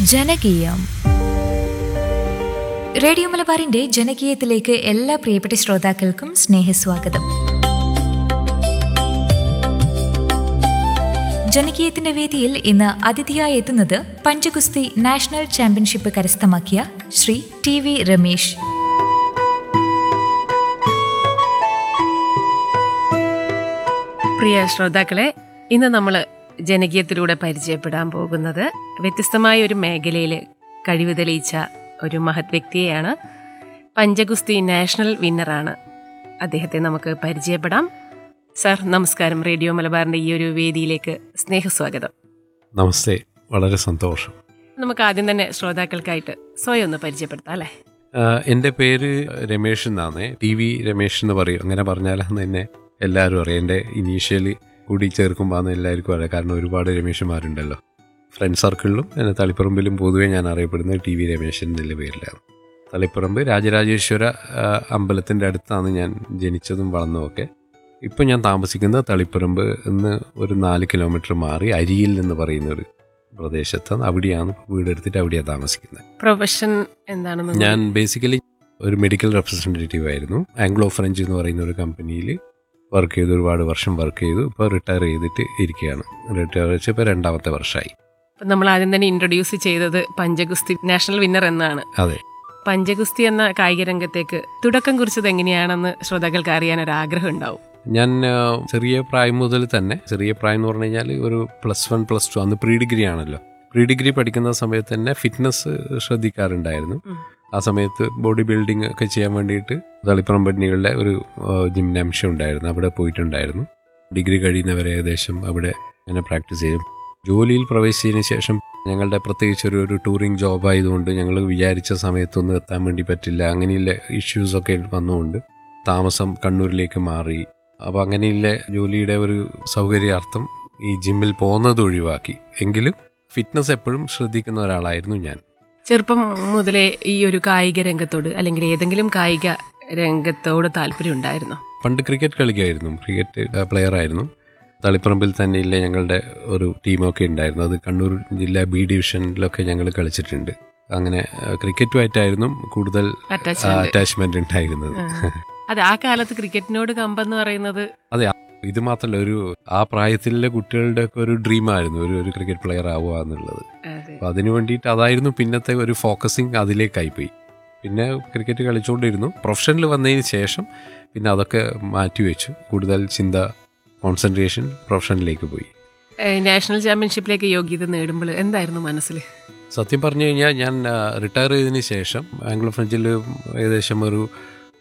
ജനകീയം radio മലബാറിന്റെ ജനകീയത്തിലേക്ക് എല്ലാ പ്രിയപ്പെട്ട ശ്രോതാക്കൾക്കും സ്നേഹസ്വാഗതം ജനകീയത്തിന്റെ വേദിയിൽ ഇന്ന് അതിഥിയായി എത്തുന്നത് പഞ്ചഗുസ്തി നാഷണൽ ചാമ്പ്യൻഷിപ്പ് കരസ്ഥമാക്കിയ ശ്രീ ടി വി രമേശ് പ്രിയ ശ്രോതാക്കളെ ഇന്ന് നമ്മൾ ജനകീയത്തിലൂടെ പരിചയപ്പെടാൻ പോകുന്നത് വ്യത്യസ്തമായ ഒരു മേഖലയിൽ കഴിവ് തെളിയിച്ച ഒരു മഹത് വ്യക്തിയെയാണ് പഞ്ചഗുസ്തി നാഷണൽ വിന്നറാണ് അദ്ദേഹത്തെ നമുക്ക് പരിചയപ്പെടാം സർ നമസ്കാരം റേഡിയോ മലബാറിന്റെ ഈ ഒരു വേദിയിലേക്ക് സ്നേഹസ്വാഗതം നമസ്തേ വളരെ സന്തോഷം നമുക്ക് ആദ്യം തന്നെ ശ്രോതാക്കൾക്കായിട്ട് സ്വയം ഒന്ന് പരിചയപ്പെടുത്താം അല്ലേ ആഹ് എൻ്റെ പേര് രമേഷ് എന്നാണ് ടി വി രമേഷ് എന്ന് പറയും അങ്ങനെ പറഞ്ഞാലാണ് എന്നെ എല്ലാവരും അറിയാം എൻ്റെ ഇനീഷ്യലി കൂടി ചേർക്കുമ്പോൾ എല്ലാവർക്കും അറിയാം കാരണം ഒരുപാട് രമേഷുമാരുണ്ടല്ലോ ഫ്രണ്ട് സർക്കിളിലും എന്നെ തളിപ്പറമ്പിലും പൊതുവെ ഞാൻ അറിയപ്പെടുന്നത് ടി വി രമേശൻ എന്നുള്ള പേരിലാണ് തളിപ്പറമ്പ് രാജരാജേശ്വര ആഹ് അമ്പലത്തിൻ്റെ അടുത്താണ് ഞാൻ ജനിച്ചതും വളർന്നതുമൊക്കെ ഇപ്പം ഞാൻ താമസിക്കുന്നത് തളിപ്പറമ്പ് എന്ന് ഒരു നാല് കിലോമീറ്റർ മാറി അരിയിൽ എന്ന് പറയുന്ന ഒരു പ്രദേശത്താണ് അവിടെയാണ് വീടെടുത്തിട്ട് അവിടെയാണ് താമസിക്കുന്നത് പ്രൊഫഷൻ എന്താണെന്ന് ഞാൻ ബേസിക്കലി ഒരു മെഡിക്കൽ റെപ്രസെൻറ്റേറ്റീവ് ആയിരുന്നു ആംഗ്ലോ ഫ്രഞ്ച് എന്ന് പറയുന്ന ഒരു കമ്പനിയിൽ വർക്ക് ചെയ്തു ഒരുപാട് വർഷം വർക്ക് ചെയ്തു ഇപ്പോൾ റിട്ടയർ ചെയ്തിട്ട് ഇരിക്കുകയാണ് റിട്ടയർ വെച്ചപ്പോൾ രണ്ടാമത്തെ വർഷമായി ഇപ്പം നമ്മൾ ആദ്യം തന്നെ ഇൻട്രൊഡ്യൂസ് ചെയ്തത് പഞ്ചഗുസ്തി നാഷണൽ വിന്നർ എന്നാണ് അതെ പഞ്ചഗുസ്തി എന്ന കായിക രംഗത്തേക്ക് തുടക്കം കുറിച്ചത് എങ്ങനെയാണെന്ന് ശ്രോതാക്കൾക്ക് അറിയാൻ ഒരു ആഗ്രഹം ഉണ്ടാവും ഞാൻ ആ, ചെറിയ പ്രായം മുതൽ തന്നെ ചെറിയ പ്രായം എന്ന് പറഞ്ഞു കഴിഞ്ഞാൽ ഒരു പ്ലസ് വൺ പ്ലസ് ടു അന്ന് പ്രീ ഡിഗ്രി ആണല്ലോ പ്രീ ഡിഗ്രി പഠിക്കുന്ന സമയത്ത് തന്നെ ഫിറ്റ്നസ് ശ്രദ്ധിക്കാറുണ്ടായിരുന്നു ഉം. ആ സമയത്ത് ബോഡി ബിൽഡിംഗ് ഒക്കെ ചെയ്യാൻ വേണ്ടിയിട്ട് തളിപ്പുറം പട്ടിണികളുടെ ഒരു ജിംനാംഷ്യം ഉണ്ടായിരുന്നു അവിടെ പോയിട്ടുണ്ടായിരുന്നു ഡിഗ്രി കഴിയുന്നവരെ ഏകദേശം അവിടെ അങ്ങനെ പ്രാക്ടീസ് ചെയ്യും ജോലിയിൽ പ്രവേശിച്ചതിന് ശേഷം ഞങ്ങളുടെ പ്രത്യേകിച്ച് ഒരു ഒരു ടൂറിംഗ് ജോബ് ആയതുകൊണ്ട് ഞങ്ങൾ വിചാരിച്ച സമയത്തൊന്നും എത്താൻ വേണ്ടി പറ്റില്ല അങ്ങനെയുള്ള ഇഷ്യൂസൊക്കെ വന്നുകൊണ്ട് താമസം കണ്ണൂരിലേക്ക് മാറി അപ്പോൾ അങ്ങനെയുള്ള ജോലിയുടെ ഒരു സൗകര്യാർത്ഥം ഈ ജിമ്മിൽ പോകുന്നത് ഒഴിവാക്കി എങ്കിലും ഫിറ്റ്നസ് എപ്പോഴും ശ്രദ്ധിക്കുന്ന ഒരാളായിരുന്നു ഞാൻ ചെറുപ്പം മുതലേ ഈ ഒരു കായിക രംഗത്തോട് അല്ലെങ്കിൽ ഏതെങ്കിലും കായിക രംഗത്തോട് താല്പര്യം ഉണ്ടായിരുന്നു പണ്ട് ക്രിക്കറ്റ് കളിക്കുമായിരുന്നു ക്രിക്കറ്റ് പ്ലെയർ ആയിരുന്നു തളിപ്പറമ്പിൽ തന്നെയില്ലേ ഞങ്ങളുടെ ഒരു ടീമൊക്കെ ഉണ്ടായിരുന്നു അത് കണ്ണൂർ ജില്ലാ ബി ഡിവിഷനിലൊക്കെ ഞങ്ങൾ കളിച്ചിട്ടുണ്ട് അങ്ങനെ ആ, ക്രിക്കറ്റുമായിട്ടായിരുന്നു കൂടുതൽ അറ്റാച്ച്മെന്റ് അറ്റാച്ച്മെന്റ് ഉണ്ടായിരുന്നത് അതെ ആ കാലത്ത് ക്രിക്കറ്റിനോട് കമ്പെന്ന് പറയുന്നത് അതെ ഇത് മാത്രമല്ല ഒരു ആ പ്രായത്തിലെ കുട്ടികളുടെ ഒക്കെ ഒരു ഡ്രീമായിരുന്നു ഒരു ഒരു ക്രിക്കറ്റ് പ്ലെയർ ആവുക എന്നുള്ളത് അതെ അപ്പോൾ അതിനു വേണ്ടിയിട്ട് അതായിരുന്നു പിന്നത്തെ ഒരു ഫോക്കസിങ് അതിലേക്കായി പോയി പിന്നെ ക്രിക്കറ്റ് കളിച്ചുകൊണ്ടിരുന്നു പ്രൊഫഷനിൽ വന്നതിന് ശേഷം പിന്നെ അതൊക്കെ മാറ്റിവെച്ചു കൂടുതൽ ചിന്ത കോൺസെൻട്രേഷൻ പ്രൊഫഷനിലേക്ക് പോയി ഏഹ് നാഷണൽ ചാമ്പ്യൻഷിപ്പിലേക്ക് യോഗ്യത നേടുമ്പോൾ എന്തായിരുന്നു മനസ്സിൽ സത്യം പറഞ്ഞു കഴിഞ്ഞാൽ ഞാൻ റിട്ടയർ ചെയ്തതിന് ശേഷം ആംഗ്ലോ ഫ്രഞ്ചിൽ ഏകദേശം ഒരു